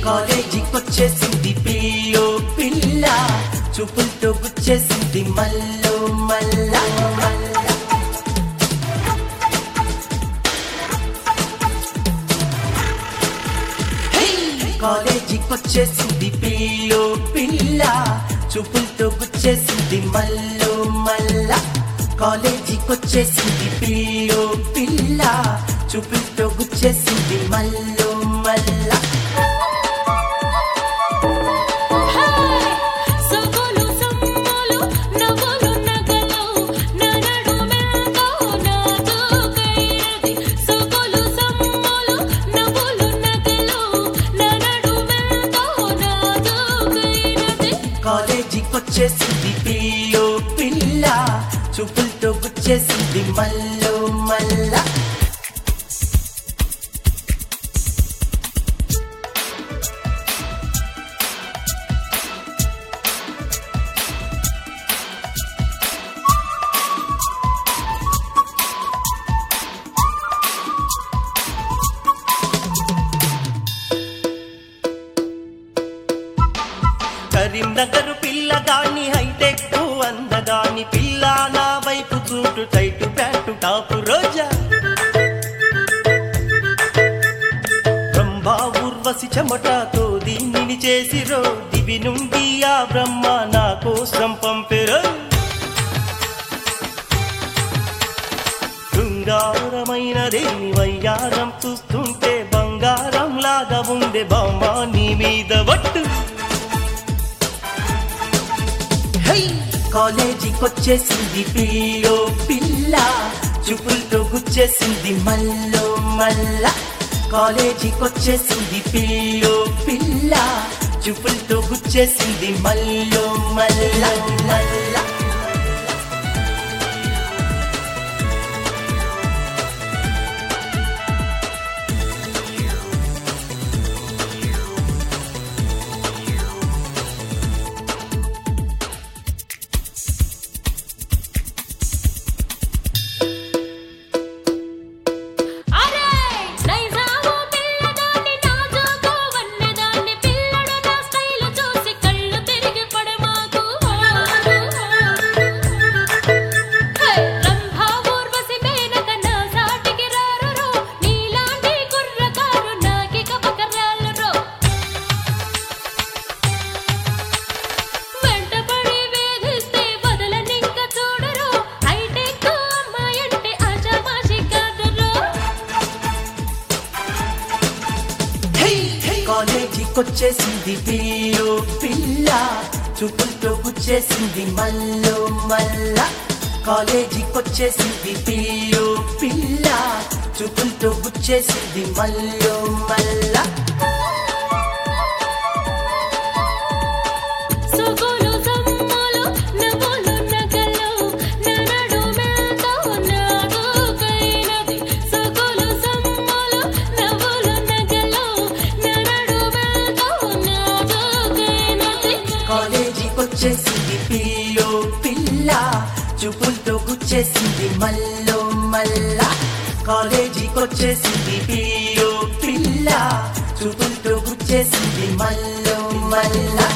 కాలేజీకొచ్చేసింది pillow పిల్ల చూపులతో గుచ్చేసింది మల్లో మల్ల మల్ల కాలేజీకొచ్చేసింది పిల్లో పిల్ల చూపులతో గుచ్చేసింది మల్లో మల్ల కాలేజీకొచ్చేసింది పిల్లో పిల్ల చూపులతో గుచ్చేసింది మల్లో మల్ల సగలు సమ్మలు నవ్వులు నగలు ననడు మెంతో నాదుకైనది సగలు సమ్మలు నవ్వులు నగలు ననడు మెంతో నాదుకైనది కాలేజీకొచ్చేసింది పిల్లో పిల్ల చూపులతో గుచ్చేసింది మల్లో మల్ల కరీంనగర్ పిల్లగాని హైటెక్ అందగాని పిల్ల నా వైపు చూటు టైటు ప్యాంటు టాపు రోజా బ్రహ్మా ఊర్వశి చెమటతో దీనిని చేసిరో దివి నుండి ఆ బ్రహ్మ నా కోసం పంపెరో శృంగారమైన దేని వయ్యారం చూస్తుంటే బంగారం లాగా ఉండే బామ్మ నీ మీద వట్టు కాలేజీకొచ్చేసింది పిల్లో పిల్ల చూపులతో గుచ్చేసింది మల్లో మల్ల కాలేజీకొచ్చేసింది పిల్లో పిల్ల చూపులతో గుచ్చేసింది మల్లో మల్ల మల్ల అరే నైజాము పిల్లదాన్ని నాజుకు వన్నెదాన్ని పిల్లడు నా స్టైల్ చూసి కళ్ళు తిరిగి పడమాకు హే రంభా ఊర్వశి మేనక నా సాటికి రారురో నీలాంటి కుర్రకారు నాకిక పకరాలురో వెంటపడి వేధిస్తే వదలనింక చూడరు హైటెక్ అమ్మాయంటే ఆషామాషి కాదురో కాలేజీకొచ్చేసింది పిల్లో పిల్ల చూపులతో గుచ్చేసింది మల్లో మల్ల కాలేజీకొచ్చేసింది పిల్లో పిల్ల చూపులతో గుచ్చేసింది మల్లో మల్ల సగలు సమ్మలు నవ్వులు నగలు ననడు మెంతో నాదుకైనది సగలు సమ్మలు నవ్వులు నగలు ననడు మెంతో నాదుకైనది కాలేజీకొచ్చేసింది పిల్లో పిల్ల చూపులతో గుచ్చేసింది మల్లో మల్ల కాలేజీకొచ్చేసింది పిల్లో పిల్ల చూపులతో గుచ్చేసింది మల్లో మల్ల